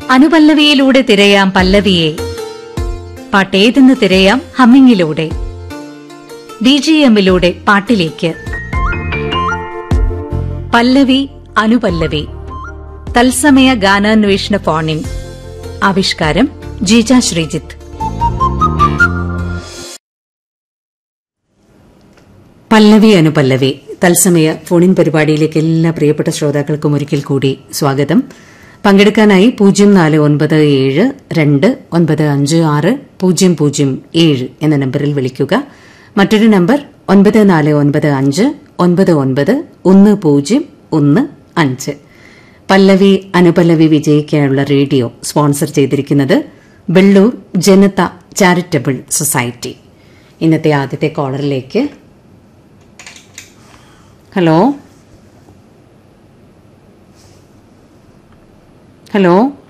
അനുപല്ലവിയിലൂടെ തിരയാം പല്ലവിയെ പാട്ടേതെന്ന് തിരയാം ഹമ്മിങ്ങിലൂടെ B G എമ്മിലൂടെ പാട്ടിലേക്ക് പല്ലവി അനുപല്ലവി തത്സമയ ഗാനാന്വേഷണ ഫോണിൻ ആവിഷ്കാരം ജീജ ശ്രീജിത്ത് പല്ലവി അനുപല്ലവി തത്സമയ ഫോണിൻ പരിപാടിയിലേക്ക് എല്ലാ പ്രിയപ്പെട്ട ശ്രോതാക്കൾക്കും ഒരിക്കൽ കൂടി സ്വാഗതം പങ്കെടുക്കാനായി പൂജ്യം നാല് ഒൻപത് ഏഴ് രണ്ട് ഒൻപത് അഞ്ച് ആറ് പൂജ്യം പൂജ്യം ഏഴ് എന്ന നമ്പറിൽ വിളിക്കുക മറ്റൊരു നമ്പർ ഒൻപത് നാല് ഒൻപത് അഞ്ച് ഒൻപത് ഒൻപത് ഒന്ന് പൂജ്യം ഒന്ന് അഞ്ച് പല്ലവി അനുപല്ലവി വിജയിക്കാനുള്ള റേഡിയോ സ്പോൺസർ ചെയ്തിരിക്കുന്നത് വെള്ളൂർ ജനത ചാരിറ്റബിൾ സൊസൈറ്റി ഇന്നത്തെ ആദ്യത്തെ കോളറിലേക്ക് ഹലോ ഹലോ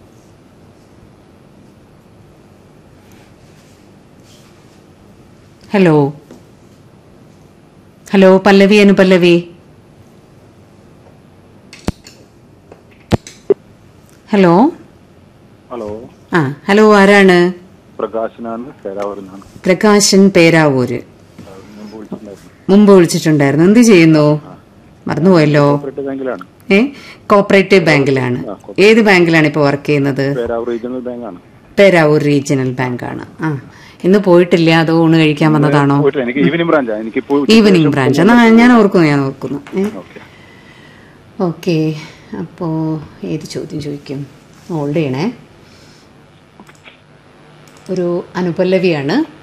ഹലോ ഹലോ പല്ലവി അനുപല്ലവി ഹലോ ഹലോ ആ ഹലോ ആരാണ് പ്രകാശനാണ് പേരാവൂരിന്നാണ് പ്രകാശൻ പേരാവൂര് മുമ്പ് വിളിച്ചിട്ടുണ്ടായിരുന്നു മുമ്പ് വിളിച്ചിട്ടുണ്ടായിരുന്നു എന്ത് ചെയ്യുന്നു മറന്നുപോയല്ലോ കോപ്പറേറ്റീവ് ബാങ്കിലാണ് ഏ കോപ്പറേറ്റീവ് ബാങ്കിലാണ് ഏത് ബാങ്കിലാണ് ഇപ്പോൾ വർക്ക് ചെയ്യുന്നത് പേരാവൂർ റീജിയണൽ ബാങ്കാണ് പേരാവൂർ റീജിയണൽ ബാങ്കാണ് ആ ഇന്ന് പോയിട്ടില്ല അതോ ഊണ് കഴിക്കാൻ വന്നതാണോ പോയിട്ടില്ല എനിക്ക് ഈവനിങ് ബ്രാഞ്ചാണ് എനിക്ക് ഇപ്പോൾ ഈവനിങ് ബ്രാഞ്ച് എന്നാ ഞാൻ ഓർക്കുന്നു ഞാൻ ഓർക്കുന്നു ഓക്കെ ഓക്കെ അപ്പോൾ ഏത് ചോദ്യം ചോദിക്കും ഹോൾഡ് ചെയ്യണേ ഒരു അനുപല്ലവിയാണ്